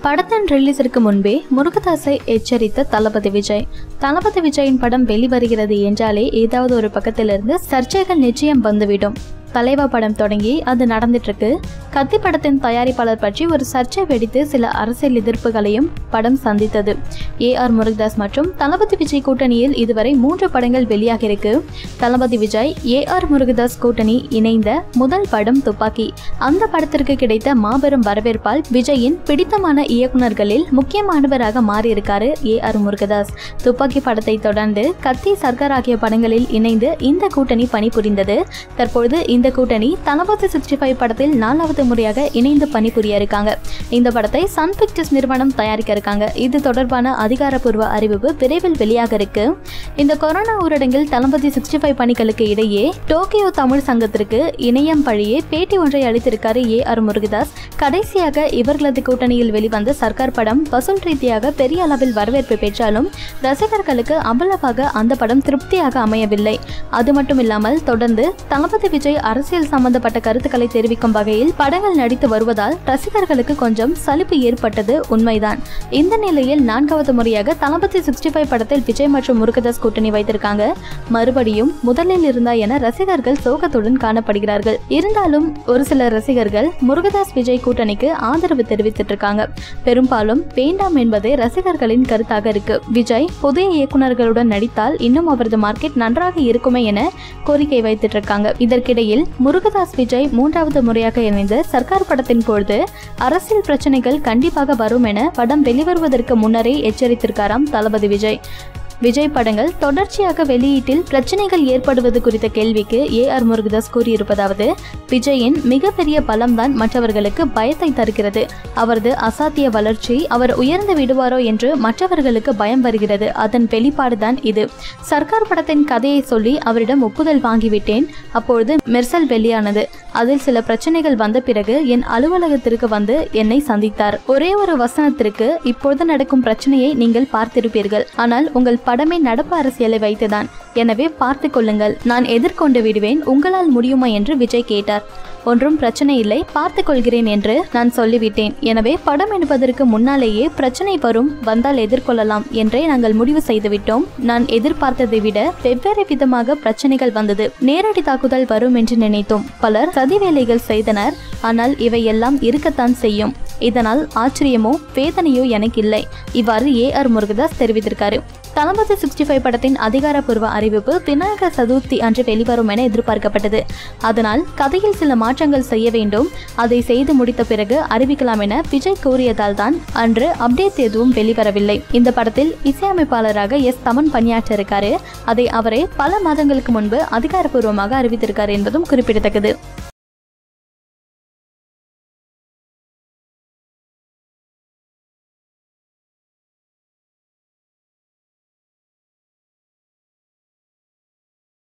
படத்தின் ரிலீஸிற்கு முன்பே முருகதாஸை எச்சரித்த தளபதி விஜய் தளபதி விஜயின் படம் வெளிவருகிறது என்றாலே ஏதாவது ஒரு பக்கத்திலிருந்து சர்ச்சைகள் நிச்சயம் வந்துவிடும் தலைவா படம் தொடங்கி அது நடந்துட்டு இருக்கு கத்தி படத்தின் தயாரிப்பாளர் பற்றி ஒரு சர்ச்சை வெடித்து சில அரசியல் எதிர்ப்புகளையும் படம் சந்தித்தது ஏ ஆர் முருகதாஸ் மற்றும் தளபதி விஜய் கூட்டணியில் இதுவரை மூன்று படங்கள் வெளியாகியிருக்கு தளபதி விஜய் ஏ ஆர் முருகதாஸ் கூட்டணி இணைந்த முதல் படம் துப்பாக்கி அந்த படத்திற்கு கிடைத்த மாபெரும் வரவேற்பால் விஜயின் பிடித்தமான இயக்குனர்களில் முக்கியமானவராக மாறியிருக்காரு ஏ ஆர் முருகதாஸ் துப்பாக்கி படத்தை தொடர்ந்து கத்தி சர்க்கார் ஆகிய படங்களில் இணைந்து இந்த கூட்டணி பணிபுரிந்தது தற்பொழுது இந்த கூட்டணி தளபதி சிக்ஸ்டி ஃபைவ் படத்தில் நாலாவது முறையாக இணைந்து பணிபுரிய இருக்காங்க இந்த படத்தை சன் பிக்சர்ஸ் நிறுவனம் தயாரிக்க இருக்காங்க இது தொடர்பான அதிகாரப்பூர்வ அறிவிப்பு விரைவில் வெளியாக இருக்கு இந்த கொரோனா ஊரடங்கில் தளபதி சிக்ஸ்டி ஃபைவ் பணிகளுக்கு இடையே டோக்கியோ தமிழ் சங்கத்திற்கு இணையம் வழியே பேட்டி ஒன்றை அளித்திருக்காரு ஏ ஆர் முருகதாஸ் கடைசியாக இவர்களது கூட்டணியில் வெளிவந்த சர்க்கார் படம் வசூல் ரீதியாக பெரிய அளவில் வரவேற்பு பெற்றாலும் ரசிகர்களுக்கு அவ்வளவாக அந்த படம் திருப்தியாக அமையவில்லை அது மட்டும் இல்லாமல் தொடர்ந்து தளபதி விஜய் அரசியல் சம்பந்தப்பட்ட கருத்துக்களை தெரிவிக்கும் வகையில் படங்கள் நடித்து வருவதால் ரசிகர்களுக்கு கொஞ்சம் சலிப்பு ஏற்பட்டது உண்மைதான் இந்த நிலையில் நான்காவது முறையாக தளபதி சிக்ஸ்டி ஃபைவ் படத்தில் விஜய் மற்றும் முருகதாஸ் கூட்டணி வைத்திருக்காங்க மறுபடியும் முதலில் இருந்தா என ரசிகர்கள் சோகத்துடன் காணப்படுகிறார்கள் இருந்தாலும் ஒரு சில ரசிகர்கள் முருகதாஸ் விஜய் கூட்டணிக்கு ஆதரவு தெரிவித்துட்டு இருக்காங்க பெரும்பாலும் வேண்டாம் என்பதே ரசிகர்களின் கருத்தாக இருக்கு விஜய் புதிய இயக்குனர்களுடன் நடித்தால் இன்னும் அவரது மார்க்கெட் நன்றாக இருக்குமே என கோரிக்கை வைத்துட்டு இருக்காங்க இதற்கிடையில் முருகதாஸ் விஜய் மூன்றாவது முறையாக இணைந்து சர்க்கார் படத்தின் பொழுது அரசியல் பிரச்சனைகள் கண்டிப்பாக வரும் என படம் வெளிவருவதற்கு முன்னரே எச்சரித்திருக்காராம் தளபதி விஜய் விஜய் படங்கள் தொடர்ச்சியாக வெளியீட்டில் பிரச்சனைகள் ஏற்படுவது குறித்த கேள்விக்கு ஏ ஆர் முருகதாஸ் கூறியிருப்பதாவது விஜயின் மிகப்பெரிய பலம்தான் மற்றவர்களுக்கு பயத்தை தருகிறது அவரது அசாத்திய வளர்ச்சி அவர் உயர்ந்து விடுவாரோ என்று மற்றவர்களுக்கு பயம் வருகிறது அதன் வெளிப்பாடுதான் இது சர்க்கார் படத்தின் கதையை சொல்லி அவரிடம் ஒப்புதல் வாங்கிவிட்டேன் அப்பொழுது மெர்சல் வெளியானது அதில் சில பிரச்சனைகள் வந்த பிறகு என் அலுவலகத்திற்கு வந்து என்னை சந்தித்தார் ஒரே ஒரு வசனத்திற்கு இப்பொழுது நடக்கும் பிரச்சனையை நீங்கள் பார்த்திருப்பீர்கள் ஆனால் உங்கள் படமே நடப்பு அரசியலை வைத்துதான் எனவே பார்த்து கொள்ளுங்கள் நான் எதிர்கொண்டு விடுவேன் உங்களால் முடியுமா என்று விஜய் கேட்டார் ஒன்றும் பிரச்சனை இல்லை பார்த்து கொள்கிறேன் என்று நான் சொல்லிவிட்டேன் எனவே படம் எடுப்பதற்கு முன்னாலேயே பிரச்சனை வரும் வந்தால் எதிர்கொள்ளலாம் என்றே நாங்கள் முடிவு செய்துவிட்டோம் நான் எதிர்பார்த்ததை விட வெவ்வேறு விதமாக பிரச்சனைகள் வந்தது நேரடி தாக்குதல் வரும் என்று நினைத்தோம் பலர் சதி வேலைகள் செய்தனர் ஆனால் இவையெல்லாம் இருக்கத்தான் செய்யும் இதனால் ஆச்சரியமோ வேதனையோ எனக்கு இல்லை இவ்வாறு ஏ ஆர் முருகதாஸ் தெரிவித்திருக்காரு தளபதி சிக்ஸ்டி ஃபைவ் படத்தின் அதிகாரப்பூர்வ அறிவிப்பு விநாயகர் சதுர்த்தி அன்று வெளிவரும் என எதிர்பார்க்கப்பட்டது அதனால் கதையில் சில மாற்றங்கள் செய்ய வேண்டும் அதை செய்து முடித்த பிறகு அறிவிக்கலாம் என விஜய் கூறியதால் தான் அன்று அப்டேட் எதுவும் வெளிவரவில்லை இந்த படத்தில் இசையமைப்பாளராக எஸ் தமன் பணியாற்ற இருக்காரு அதை அவரே பல மாதங்களுக்கு முன்பு அதிகாரப்பூர்வமாக அறிவித்திருக்காரு என்பதும் குறிப்பிடத்தக்கது